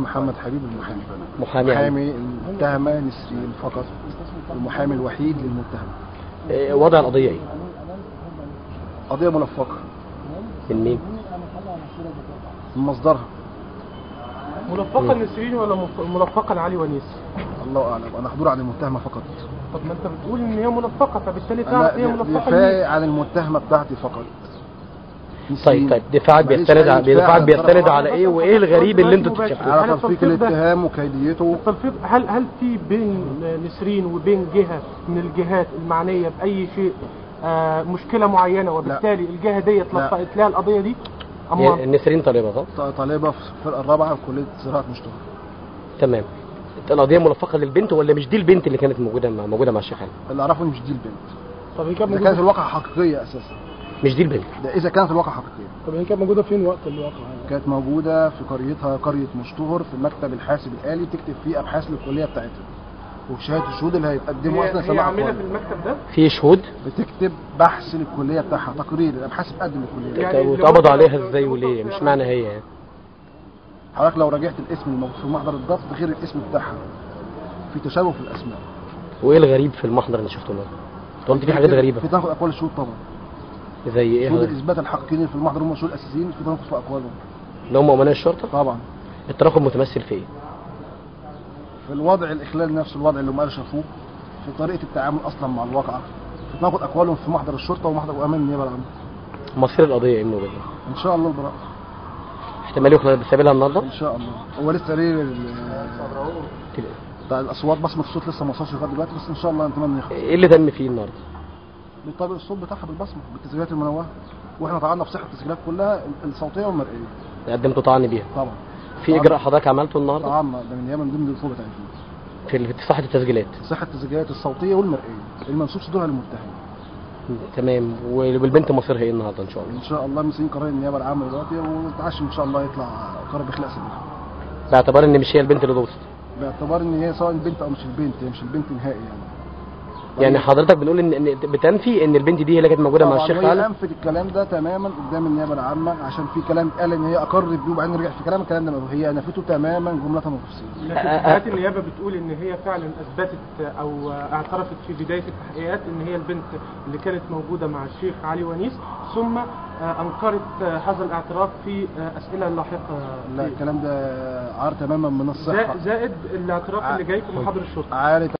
محمد حبيب المحامي محامي عام. محامي المتهمة نسرين فقط المحامي الوحيد للمتهم إيه، وضع القضيه ايه قضية ملفقة من مين من مصدرها ملفقه لنسرين ولا مف- ملفقه لعلي ونيس؟ الله أعلم أنا حضور عن المتهمة فقط طب ما انت بتقول ان هي ملفقه فبالتالي أنا تعرف هي ملفقه دفاعي لمين؟ عن المتهمة بتاعتي فقط طيب طيب دفاعك ماليش بيستند أي على دفاع دفاعك عن بيستند طرف على ايه وايه الغريب اللي انتوا تكتشفوه على على تلفيق التلفيق ده. الاتهام وكيديته التلفيق هل هل في بين نسرين وبين جهه من الجهات المعنيه باي شيء آه مشكله معينه وبالتالي الجهه ديت لا. لفقت لها القضيه دي؟ هي اما نسرين طالبه صح ط- طالبة في الفرقة الرابعة في كلية زراعة مشتهر تمام القضيه ملفقه للبنت ولا مش دي البنت اللي كانت موجوده مع موجوده مع الشيخ علي اللي أعرفه إن مش دي البنت طب هي كانت إذا كانت موجوده الواقعة حقيقية أساسا مش دي البنت ده إذا كانت الواقعة حقيقية طب هي كانت موجوده فين وقت الواقع؟ كانت موجودة في قريتها قرية مشتهر في المكتب الحاسب الآلي تكتب فيه أبحاث للكلية بتاعتها وشهادة الشهود اللي هيتقدموا أصلا هي, هي سبع عامله أقوال في المكتب ده؟ في شهود بتكتب بحث للكلية بتاعها تقرير الأبحاث بتقدم للكلية يعني اللي واتقبض هو- عليها ازاي وليه مش معنى هي يعني حضرتك لو راجعت الاسم الموجود في محضر الضبط غير الاسم بتاعها في تشابه في الأسماء وايه الغريب في المحضر اللي شفته النهارده انت قلت في حاجات غريبه في تناقض أقوال الشهود طبعا زي ايه شهود حضرتك؟ الإثبات الحقيقيين في المحضر هم الشهود الأساسيين في تناقض في أقوالهم اللي هم امناء الشرطه طبعا التراكم متمثل في ايه في الوضع الإخلال نفسه الوضع اللي هم قالوا شافوه في طريقة التعامل أصلا مع الواقعة في تناقض أقوالهم في محضر الشرطة ومحضر أمام النيابة العامة مصير القضيه ايه من وجهه نظرك؟ إن شاء الله البراءة احتمال يخلص بسبيلها النهارده ان شاء الله هو لسه ليه ال- بتاع الاصوات بصمه الصوت لسه ما وصلش لغايه دلوقتي بس ان شاء الله نتمنى يخلص ايه اللي تم فيه النهارده بيطابق الصوت بتاعها بالبصمه بالتسجيلات المنوهه واحنا طعنا في صحه التسجيلات كلها الصوتيه والمرئيه قدمتوا طعن بيها طبعا في اجراء حضرتك عملته النهارده طعنا ده من ايام من ضمن الفوق بتاعتنا في ال- في صحه التسجيلات صحه التسجيلات الصوتيه والمرئيه المنسوب صدورها للمتهم تمام والبنت مصيرها ايه النهارده ان شاء الله ان شاء الله مسؤولين قرار النيابه العامه دلوقتي ونتعشم ان شاء الله يطلع قرار بخلاء سبيل باعتبار ان مش هي البنت اللي ضبطت باعتبار ان هي سواء البنت او مش البنت هي مش البنت نهائي يعني يعني حضرتك بنقول ان إن بتنفي ان البنت دي هي اللي كانت موجوده مع طبعاً الشيخ وهي علي انفت الكلام ده تماما قدام النيابه العامه عشان في كلام قال ان هي اقرت بيه وبعدين رجعت في كلام الكلام ده هي نفته تماما جمله وتفصيلا لكن بدايات النيابه بتقول ان هي فعلا اثبتت او اعترفت في بدايه التحقيقات ان هي البنت اللي كانت موجوده مع الشيخ علي ونيس ثم آه، انكرت آه، هذا الاعتراف في آه، اسئله لاحقه لا في- الكلام ده عار تماما من الصحه زا- زائد الاعتراف اللي جاي في محاضر الشرطه عار